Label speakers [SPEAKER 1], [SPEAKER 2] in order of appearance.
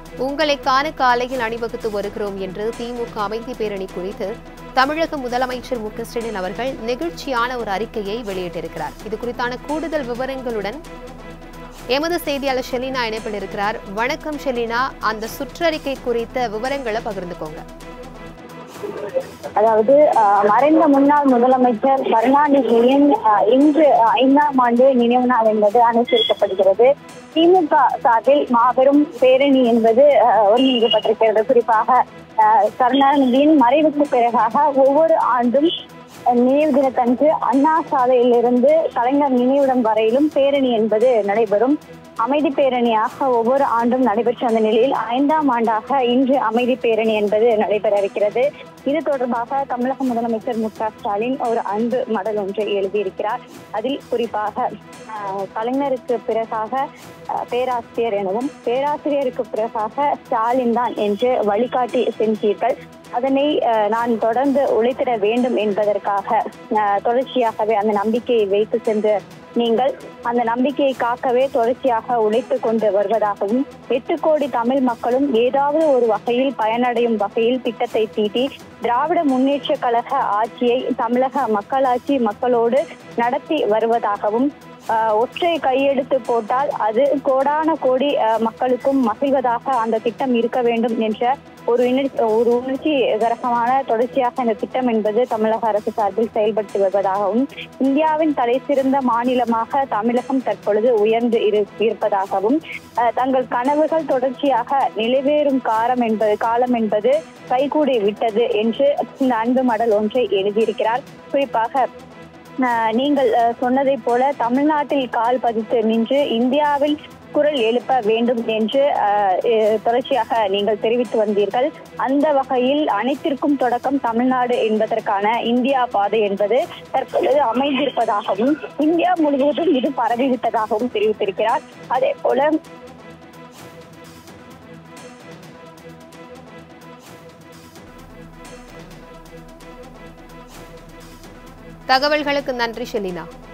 [SPEAKER 1] உங்களை காண காலையில் அணிவகுத்து வருகிறோம் என்று திமுக அமைதி பேரணி குறித்து தமிழக முதலமைச்சர் மு க ஸ்டாலின் அவர்கள் நெகிழ்ச்சியான ஒரு அறிக்கையை வெளியிட்டிருக்கிறார் இது குறித்தான கூடுதல் விவரங்களுடன் எமது செய்தியாளர் ஷெலினா இணைப்பில் இருக்கிறார் வணக்கம் ஷெலினா அந்த சுற்றறிக்கை குறித்த விவரங்களை பகிர்ந்துக்கோங்க
[SPEAKER 2] அதாவது அஹ், மறைந்த முன்னாள் முதலமைச்சர் கருணாநிதியின் அஹ், இன்று அஹ், ஐந்தாம் ஆண்டு நினைவு நாள் என்பது அனுசரிக்கப்படுகிறது திமுக சார்பில் மாபெரும் பேரணி என்பது அஹ், ஒருங்கிணைக்கப்பட்டிருக்கிறது குறிப்பாக அஹ், கருணாநிதியின் மறைவுக்கு பிறகாக ஒவ்வொரு ஆண்டும் அஹ், நினைவு தினத்தன்று அண்ணா சாலையிலிருந்து கலைஞர் நினைவிடம் வரையிலும் பேரணி என்பது நடைபெறும் அமைதி பேரணியாக ஒவ்வொரு ஆண்டும் நடைபெற்று வந்த நிலையில் ஐந்தாம் ஆண்டாக இன்று அமைதி பேரணி என்பது நடைபெற இருக்கிறது இது தொடர்பாக தமிழக முதலமைச்சர் மு க ஸ்டாலின் ஒரு அன்பு மடல் ஒன்றை எழுதியிருக்கிறார் அதில் குறிப்பாக ஆஹ், கலைஞருக்கு பிறகாக ஆஹ், பேராசிரியர் எனவும் பேராசிரியருக்கு பிறகாக ஸ்டாலின் தான் என்று வழிகாட்டி சென்றீர்கள் அதனை ஆஹ், நான் தொடர்ந்து உழைத்திட வேண்டும் என்பதற்காக ஆஹ், தொடர்ச்சியாகவே அந்த நம்பிக்கையை வைத்து சென்ற நீங்கள் அந்த நம்பிக்கையை காக்கவே தொடர்ச்சியாக உழைத்து கொண்டு வருவதாகவும் எட்டு கோடி தமிழ் மக்களும் ஏதாவது ஒரு வகையில் பயனடையும் வகையில் திட்டத்தை தீட்டி திராவிட முன்னேற்ற கழக ஆட்சியை தமிழக மக்களாட்சி மக்களோடு நடத்தி வருவதாகவும் ஆஹ், ஒற்றை கையெழுத்து போட்டால் அது கோடான கோடி ஆஹ், மக்களுக்கும் மகிழ்வதாக அந்த திட்டம் இருக்க வேண்டும் என்ற ஒரு உணர்ச்சி ஒரு உணர்ச்சி கரகமான தொடர்ச்சியாக இந்த திட்டம் என்பது தமிழக அரசு சார்பில் செயல்பட்டு வருவதாகவும் இந்தியாவின் தலை சிறந்த மாநிலமாக தமிழகம் தற்பொழுது உயர்ந்து இரு இருப்பதாகவும் அஹ், தங்கள் கனவுகள் தொடர்ச்சியாக நிலைவேறும் காலம் என்பது காலம் என்பது கைகூடி விட்டது என்று இந்த அன்பு மடல் ஒன்றை எழுதியிருக்கிறார் குறிப்பாக அஹ், நீங்கள் அஹ், சொன்னதைப் போல தமிழ்நாட்டில் கால் பதித்து நின்று இந்தியாவில் குரல் எழுப்ப வேண்டும் என்று அஹ், அஹ், தொடர்ச்சியாக நீங்கள் தெரிவித்து வந்தீர்கள் அந்த வகையில் அனைத்திற்கும் தொடக்கம் தமிழ்நாடு என்பதற்கான இந்தியா பாதை என்பது தற்பொழுது அமைந்திருப்பதாகவும் இந்தியா முழுவதும் இது பரவிவிட்டதாகவும் தெரிவித்திருக்கிறார் அதே போல
[SPEAKER 1] தகவல்களுக்கு நன்றி ஷெலினா